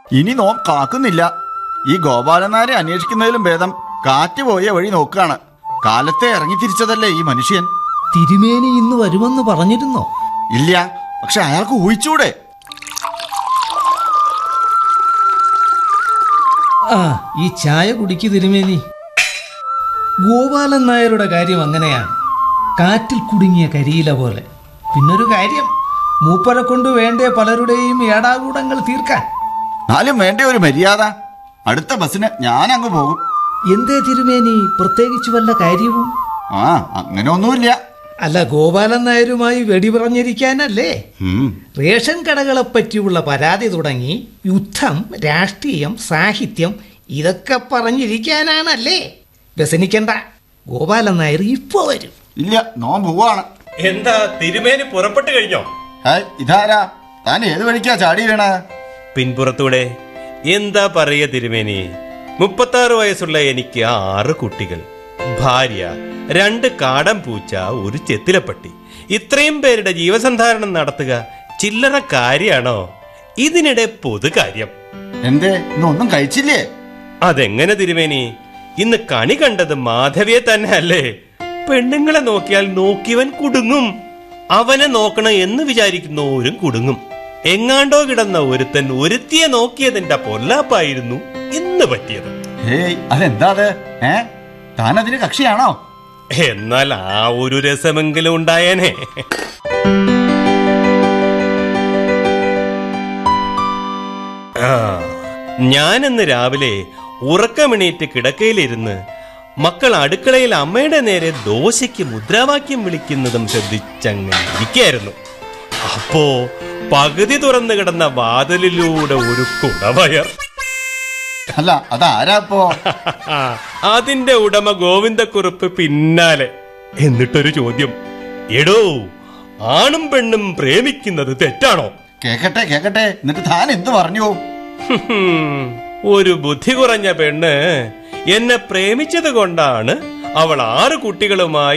ഇനി നോം കാക്കുന്നില്ല ഈ ഗോപാലനാരെ അന്വേഷിക്കുന്നതിലും ഭേദം കാറ്റ് പോയ വഴി നോക്കുകയാണ് കാലത്തെ ഇറങ്ങി തിരിച്ചതല്ലേ ഈ മനുഷ്യൻ തിരുമേനി ഇന്ന് വരുമെന്ന് പറഞ്ഞിരുന്നോ ഇല്ല പക്ഷെ അയാൾക്ക് ഊഹിച്ചൂടെ ആ ഈ ചായ കുടിക്ക് തിരുമേനി ഗോപാലൻ നായരുടെ കാര്യം അങ്ങനെയാണ് കാറ്റിൽ കുടുങ്ങിയ കരിയില പോലെ പിന്നൊരു കാര്യം മൂപ്പരെ കൊണ്ട് വേണ്ടേ പലരുടെയും ഏടാകൂടങ്ങൾ തീർക്കാൻ എന്നാലും വേണ്ട ഒരു മര്യാദ അടുത്ത ബസ്സിന് ഞാൻ അങ്ങ് പോകും എന്തേ തിരുമേനി പ്രത്യേകിച്ച് വല്ല കാര്യവും ആ അങ്ങനെ ഒന്നുമില്ല അല്ല ഗോപാലൻ നായരുമായി വെടി പറഞ്ഞിരിക്കാനല്ലേ ഉം. റേഷൻ കടകളെ പറ്റിയുള്ള പരാതി തുടങ്ങി യുദ്ധം രാഷ്ട്രീയം സാഹിത്യം ഇതൊക്കെ പറഞ്ഞിരിക്കാനാണല്ലേ വ്യസനിക്കണ്ട ഗോപാലൻ നായർ ഇപ്പോ വരും ഇല്ല നോൻ പോവാണ് എന്താ തിരുമേനി പുറപ്പെട്ടു കഴിഞ്ഞോ ഹായ് ഇതാരാ താൻ ഏത് വഴിക്കാ ചാടി വീണ പിൻപുറത്തൂടെ എന്താ പറയ തിരുമേനി മുപ്പത്താറ് വയസ്സുള്ള എനിക്ക് ആറ് കുട്ടികൾ ഭാര്യ രണ്ട് കാടൻ പൂച്ച ഒരു ചെത്തിലപ്പട്ടി ഇത്രയും പേരുടെ ജീവസന്ധാരണം നടത്തുക ചില്ലറ കാര്യാണോ ഇതിനിടെ പൊതുകാര്യം എന്തേ ഇന്നൊന്നും കഴിച്ചില്ലേ അതെങ്ങനെ തിരുമേനി ഇന്ന് കണി കണ്ടത് മാധവിയെ തന്നെ അല്ലേ പെണ്ണുങ്ങളെ നോക്കിയാൽ നോക്കിയവൻ കുടുങ്ങും അവനെ നോക്കണം എന്ന് വിചാരിക്കുന്നവരും കുടുങ്ങും എങ്ങാണ്ടോ കിടന്ന ഒരുത്തൻ ഒരുത്തിയെ നോക്കിയതിന്റെ പൊല്ലാപ്പായിരുന്നു ഇന്ന് പറ്റിയത് ഹേയ് അതെന്താ അത് ഏ താൻ അതിന് കക്ഷിയാണോ എന്നാൽ ആ ഒരു രസമെങ്കിലും ഉണ്ടായേനെ ആ, ഞാനിന്ന് രാവിലെ ഉറക്കമിണീറ്റ് കിടക്കയിലിരുന്ന് മക്കൾ അടുക്കളയിൽ അമ്മയുടെ നേരെ ദോശയ്ക്ക് മുദ്രാവാക്യം വിളിക്കുന്നതും ശ്രദ്ധിച്ചങ്ങനെ ഇരിക്കായിരുന്നു അപ്പോ പകുതി തുറന്നു കിടന്ന വാതിലിലൂടെ ഒരു കുടവയർ അല്ല അതാരാ ഇപ്പോ അതിന്റെ ഉടമ ഗോവിന്ദക്കുറുപ്പ് പിന്നാലെ എന്നിട്ടൊരു ചോദ്യം എടോ ആണും പെണ്ണും പ്രേമിക്കുന്നത് തെറ്റാണോ കേക്കട്ടെ കേക്കട്ടെ എന്നിട്ട് താൻ എന്ത് പറഞ്ഞു ഹും, ഒരു ബുദ്ധി കുറഞ്ഞ പെണ്ണ് എന്നെ പ്രേമിച്ചത് കൊണ്ടാണ് അവൾ ആറ് കുട്ടികളുമായി